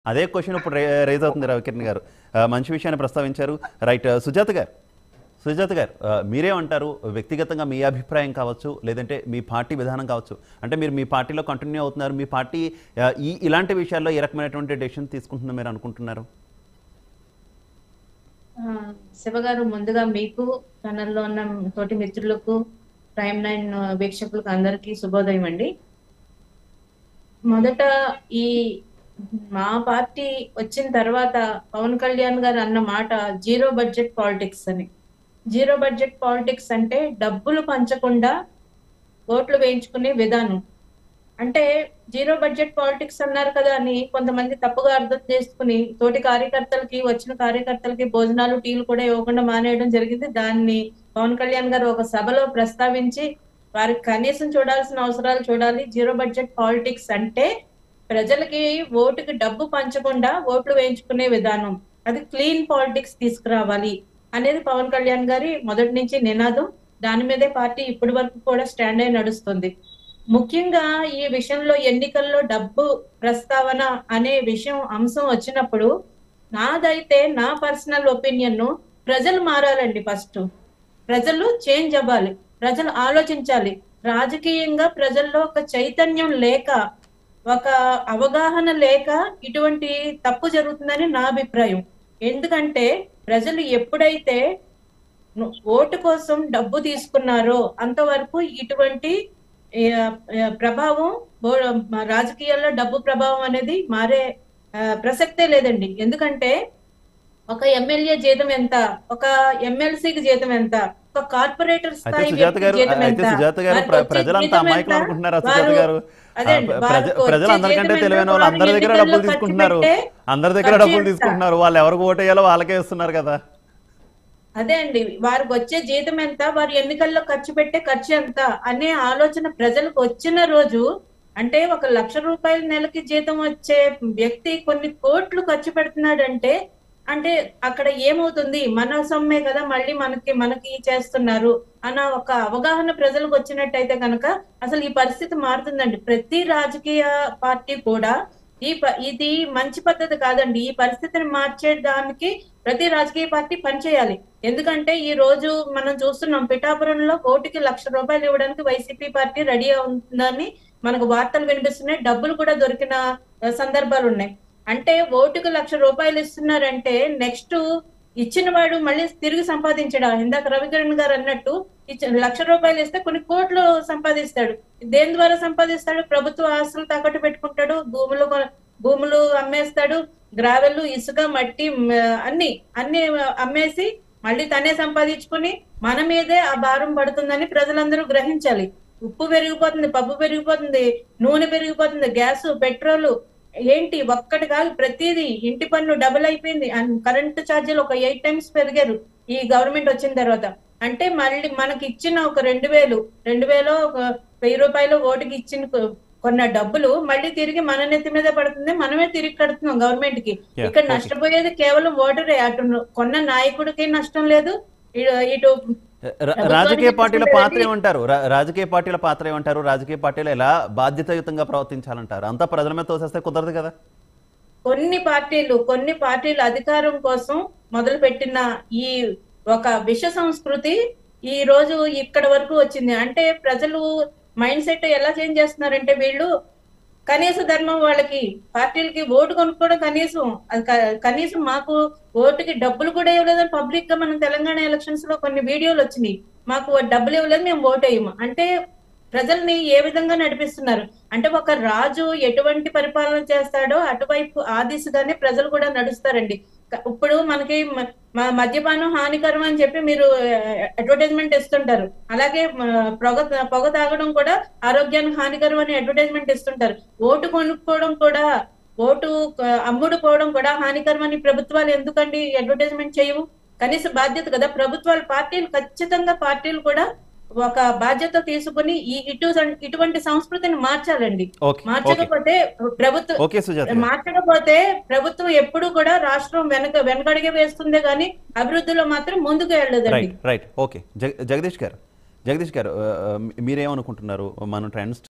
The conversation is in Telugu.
అదే క్వశ్చన్ ఇప్పుడు రే- రేజ్ అవుతుంది రవికిరణ్ గారు ఆ, మంచి విషయాన్ని ప్రస్తావించారు రైట్ ఆ, సుజాత గారు సుజాత గారు ఆ, మీరేమంటారు వ్యక్తిగతంగా మీ అభిప్రాయం కావచ్చు లేదంటే మీ పార్టీ విధానం కావచ్చు అంటే మీరు మీ పార్టీలో కంటిన్యూ అవుతున్నారు మీ పార్టీ ఆ, ఈ ఇలాంటి విషయాల్లో ఏ రకమైనటువంటి డెసిషన్ తీసుకుంటుందో మీరు అనుకుంటున్నారు ఆ, శివ గారు ముందుగా మీకు ఛానల్లో ఉన్న తోటి మిత్రులకు ప్రైమ్ నైన్ వీక్షకులకు అందరికీ శుభోదయం అండి మొదట ఈ మా పార్టీ వచ్చిన తర్వాత పవన్ కళ్యాణ్ గారు అన్న మాట జీరో బడ్జెట్ పాలిటిక్స్ అని జీరో బడ్జెట్ పాలిటిక్స్ అంటే డబ్బులు పంచకుండా ఓట్లు వేయించుకునే విధానం అంటే జీరో బడ్జెట్ పాలిటిక్స్ అన్నారు కదా అని కొంతమంది తప్పుగా అర్థం చేసుకుని తోటి కార్యకర్తలకి వచ్చిన కార్యకర్తలకి భోజనాలు టీలు కూడా ఇవ్వకుండా మానేయడం జరిగింది దాన్ని పవన్ కళ్యాణ్ గారు ఒక సభలో ప్రస్తావించి వారికి కనీసం చూడాల్సిన అవసరాలు చూడాలి జీరో బడ్జెట్ పాలిటిక్స్ అంటే ప్రజలకి ఓటుకి డబ్బు పంచకుండా ఓట్లు వేయించుకునే విధానం అది క్లీన్ పాలిటిక్స్ తీసుకురావాలి అనేది పవన్ కళ్యాణ్ గారి మొదటి నుంచి నినాదం దాని మీదే పార్టీ ఇప్పటి వరకు కూడా స్టాండ్ అయి నడుస్తుంది ముఖ్యంగా ఈ విషయంలో ఎన్నికల్లో డబ్బు ప్రస్తావన అనే విషయం అంశం వచ్చినప్పుడు నాదైతే నా పర్సనల్ ఒపీనియన్ ప్రజలు మారాలండి ఫస్ట్ ప్రజలు చేంజ్ అవ్వాలి ప్రజలు ఆలోచించాలి రాజకీయంగా ప్రజల్లో ఒక చైతన్యం లేక ఒక అవగాహన లేక ఇటువంటి తప్పు జరుగుతుందని నా అభిప్రాయం ఎందుకంటే ప్రజలు ఎప్పుడైతే ను- ఓటు కోసం డబ్బు తీసుకున్నారో అంతవరకు ఇటువంటి ఏ, ఏ, ప్రభావం బో- మ- రాజకీయాల్లో డబ్బు ప్రభావం అనేది మారే ఆ, ప్రసక్తే లేదండి ఎందుకంటే ఒక ఎమ్మెల్యే జీతం ఎంత ఒక ఎమ్మెల్సీకి జీతం ఎంత ఒక కార్పొరేటర్ అయితే స్థాయి సుజాత వ్యక్తికి గారు జీతం అయితే ఎంత సుజాత గారు వారికి ప్ర- వచ్చే ప్రజలంతా జీతం అమాయకులు ఎంత? అనుకుంటున్నారా సుజాత వారు- గారు అదే ఆ, అండి, ప్రజ- వారికి వచ్చే ప్రజలు అందరికంటే జీతం తెలివైన ఎంత? వాళ్ళు వారు అందరి దగ్గర ఎన్నికల్లో డబ్బులు ఖర్చు తీసుకుంటున్నారు పెట్టే అందరి దగ్గర ఖర్చు డబ్బులు ఎంత? తీసుకుంటున్నారు వాళ్ళు ఎవరికి ఓటేయాలో వాళ్ళకే ఇస్తున్నారు కదా అదే అండి వారికి వచ్చే జీతం ఎంత వారి ఎన్నికల్లో ఖర్చు పెట్టే ఖర్చు ఎంత అనే ఆలోచన ప్రజలకు వచ్చిన రోజు అంటే ఒక లక్ష రూపాయల నెలకి జీతం వచ్చే వ్యక్తి కొన్ని కోట్లు ఖర్చు పెడుతున్నాడంటే అంటే అక్కడ ఏమవుతుంది మన సొమ్మే కదా మళ్ళీ మనకి మనకి చేస్తున్నారు అన్న ఒక అవగాహన ప్రజలకు వచ్చినట్టయితే కనుక అసలు ఈ పరిస్థితి మారుతుందండి ప్రతి రాజకీయ పార్టీ కూడా ఈ ప- ఇది మంచి పద్ధతి కాదండి ఈ పరిస్థితిని మార్చేయడానికి ప్రతి రాజకీయ పార్టీ పనిచేయాలి ఎందుకంటే ఈ రోజు మనం చూస్తున్నాం పిఠాపురంలో కోటికి లక్ష రూపాయలు ఇవ్వడానికి వైసీపీ పార్టీ రెడీ ఉందని మనకు వార్తలు వినిపిస్తున్నాయి డబ్బులు కూడా దొరికిన ఆ, సందర్భాలు ఉన్నాయి అంటే ఓటుకు లక్ష రూపాయలు ఇస్తున్నారంటే నెక్స్ట్ ఇచ్చిన వాడు మళ్ళీ తిరిగి సంపాదించడా ఇందాక రవికిరణ్ గారు అన్నట్టు ఇచ్చిన లక్ష రూపాయలు ఇస్తే కొన్ని కోట్లు సంపాదిస్తాడు దేని ద్వారా సంపాదిస్తాడు ప్రభుత్వ ఆస్తులు తాకట్టు పెట్టుకుంటాడు భూములు కొ- భూములు అమ్మేస్తాడు గ్రావెల్ ఇసుక మట్టి మ, అన్ని అన్ని అమ్మేసి మళ్ళీ తనే సంపాదించుకుని మన మీదే ఆ భారం పడుతుందని ప్రజలందరూ గ్రహించాలి ఉప్పు పెరిగిపోతుంది పప్పు పెరిగిపోతుంది నూనె పెరిగిపోతుంది గ్యాస్ పెట్రోల్ ఏంటి ఒక్కటి కాదు ప్రతిదీ ఇంటి పన్ను డబుల్ అయిపోయింది అండ్ కరెంటు ఛార్జీలు ఒక ఎయిట్ టైమ్స్ పెరిగారు ఈ గవర్నమెంట్ వచ్చిన తర్వాత అంటే మళ్ళీ మనకి ఇచ్చిన ఒక రెండు వేలు రెండు వేలు ఒక వెయ్యి రూపాయలు ఓటుకి ఇచ్చిన కొ- కొన్న డబ్బులు మళ్ళీ తిరిగి మన నెత్తి మీద పడుతుంది మనమే తిరిగి కడుతున్నాం గవర్నమెంట్ కి Yeah, ఇక్కడ okay. నష్టపోయేది కేవలం ఓటరే అటు కొన్న నాయకుడికి నష్టం లేదు ఇటు- ఇటు ర- ప్రభుత్వానికి రాజకీయ పార్టీల తీసుకునేది- పాత్ర ఏమంటారు రా- రాజకీయ పార్టీల పాత్ర ఏమంటారు రాజకీయ పార్టీలు ఎలా బాధ్యతాయుతంగా ప్రవర్తించాలంటారు అంతా ప్రజల మీద తోసేస్తే కుదరదు కదా కొన్ని పార్టీలు కొన్ని పార్టీలు అధికారం కోసం మొదలు పెట్టిన ఈ ఒక విష సంస్కృతి ఈ రోజు ఇక్కడ వరకు వచ్చింది అంటే ప్రజలు మైండ్ సెట్ ఎలా చేంజ్ చేస్తున్నారంటే వీళ్ళు కనీస ధర్మం వాళ్ళకి పార్టీలకి ఓటు కొనుక్కోవడం కనీసం అది క- కనీసం మాకు ఓటుకి డబ్బులు కూడా ఇవ్వలేదని పబ్లిక్ గా మనం తెలంగాణ ఎలక్షన్స్ లో కొన్ని వీడియోలు వచ్చినాయి మాకు డబ్బులు ఇవ్వలేదు మేము ఓటు వేయము అంటే ప్రజల్ని ఏ విధంగా నడిపిస్తున్నారు అంటే ఒక రాజు ఎటువంటి పరిపాలన చేస్తాడో అటువైపు ఆ దిశగానే ప్రజలు కూడా నడుస్తారండి క- ఇప్పుడు మనకి మ- మ- మద్యపానం హానికరం అని చెప్పి మీరు అడ్వర్టైజ్మెంట్ ఇస్తుంటారు అలాగే మ, పొగ పొగ తాగడం కూడా ఆరోగ్యానికి హానికరం అని అడ్వర్టైజ్మెంట్ ఇస్తుంటారు ఓటు కొనుక్కోవడం కూడా ఓటు క- అమ్ముడు పోవడం కూడా హానికరం అని ప్రభుత్వాలు ఎందుకండి అడ్వర్టైజ్మెంట్ చేయవు కనీస బాధ్యత కదా ప్రభుత్వాలు పార్టీలు ఖచ్చితంగా పార్టీలు కూడా ఒక బాధ్యత తీసుకుని ఈ ఇటు ఇటువంటి సంస్కృతిని మార్చాలండి ఓకే ఓకే మార్చకపోతే ప్రభుత్వం ఓకే సుజాత గారు. మార్చకపోతే ప్రభుత్వం ఎప్పుడు కూడా రాష్ట్రం వెనక వెనకడిగే వేస్తుందే గానీ అభివృద్ధిలో మాత్రం ముందుకు వెళ్ళదండి రైట్ రైట్ ఓకే జగ- జగదీష్ గారు జగదీష్ గారు ఆ, ఆ, మీరేమనుకుంటున్నారు మనం ట్రెండ్స్